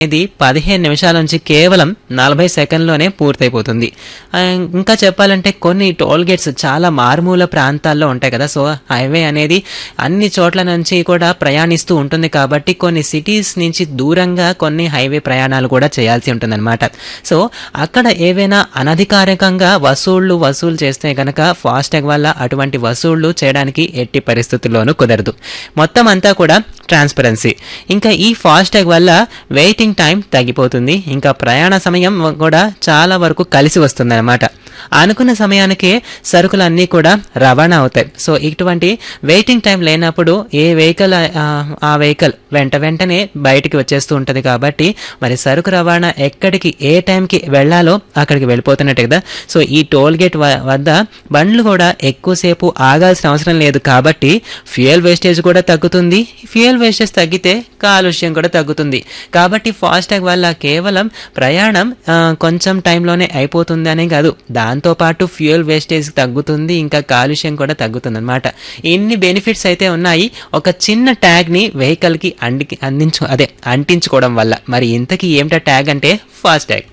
ఇది పదిహేను నిమిషాల నుంచి కేవలం నలభై సెకండ్లోనే పూర్తయిపోతుంది ఆ, ఇంకా చెప్పాలంటే కొన్ని టోల్ గేట్స్ చాలా మారుమూల ప్రాంతాల్లో ఉంటాయి కదా సో హైవే అనేది అన్ని చోట్ల నుంచి కూడా ప్రయాణిస్తూ ఉంటుంది కాబట్టి కొన్ని సిటీస్ నుంచి దూరంగా కొన్ని హైవే ప్రయాణాలు కూడా చేయాల్సి ఉంటుందన్నమాట సో అక్కడ ఏవైనా అనధికారికంగా వసూళ్లు వసూలు చేస్తే కనుక ఫాస్టాగ్ వల్ల అటువంటి వసూళ్లు చేయడానికి ఎట్టి పరిస్థితుల్లోనూ కుదరదు మొత్తం అంతా కూడా ట్రాన్స్పరెన్సీ ఇంకా ఈ ఫాస్టాగ్ వల్ల వెయిటింగ్ టైం తగ్గిపోతుంది ఇంకా ప్రయాణ సమయం కూడా చాలా వరకు కలిసి వస్తుంది అనమాట అనుకున్న సమయానికే సరుకులన్నీ కూడా రవాణా అవుతాయి సో ఇటువంటి వెయిటింగ్ టైం లేనప్పుడు ఏ వెహికల్ ఆ వెహికల్ వెంట వెంటనే బయటికి వచ్చేస్తూ ఉంటుంది కాబట్టి మరి సరుకు రవాణా ఎక్కడికి ఏ టైంకి వెళ్ళాలో అక్కడికి వెళ్ళిపోతున్నట్టే కదా సో ఈ టోల్ గేట్ వ- వద్ద బండ్లు కూడా ఎక్కువసేపు ఆగాల్సిన అవసరం లేదు కాబట్టి ఫ్యూయల్ వేస్టేజ్ కూడా తగ్గుతుంది ఫ్యూయల్ వేస్టేజ్ తగ్గితే కాలుష్యం కూడా తగ్గుతుంది కాబట్టి ఫాస్టాగ్ వల్ల కేవలం ప్రయాణం ఆ, కొంచెం టైంలోనే అయిపోతుంది అనే కాదు దాంతోపాటు ఫ్యూయల్ వేస్టేజ్ తగ్గుతుంది ఇంకా కాలుష్యం కూడా తగ్గుతుంది అనమాట ఇన్ని బెనిఫిట్స్ అయితే ఉన్నాయి ఒక చిన్న ట్యాగ్ని వెహికల్కి అండి అందించు అదే అంటించుకోవడం వల్ల మరి ఇంతకీ ఏమిటా ట్యాగ్ అంటే ఫాస్టాగ్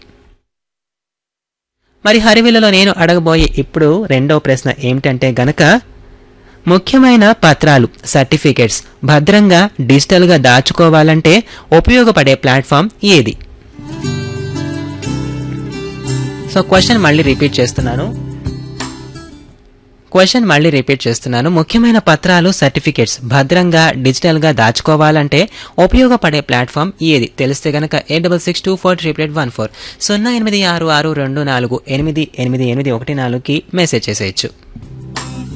మరి హరివిలలో నేను అడగబోయే ఇప్పుడు రెండో ప్రశ్న ఏమిటంటే గనక ముఖ్యమైన పత్రాలు సర్టిఫికేట్స్ భద్రంగా డిజిటల్గా దాచుకోవాలంటే ఉపయోగపడే ప్లాట్ఫామ్ ఏది సో క్వశ్చన్ మళ్ళీ రిపీట్ చేస్తున్నాను క్వశ్చన్ మళ్ళీ రిపీట్ చేస్తున్నాను ముఖ్యమైన పత్రాలు సర్టిఫికేట్స్ భద్రంగా డిజిటల్గా దాచుకోవాలంటే ఉపయోగపడే ప్లాట్ఫామ్ ఏది తెలిస్తే గనక eight double six two four triple eight one four సున్నా ఎనిమిది ఆరు ఆరు రెండు నాలుగు ఎనిమిది ఎనిమిది ఎనిమిది ఒకటి నాలుగుకి మెసేజ్ చేసేయచ్చు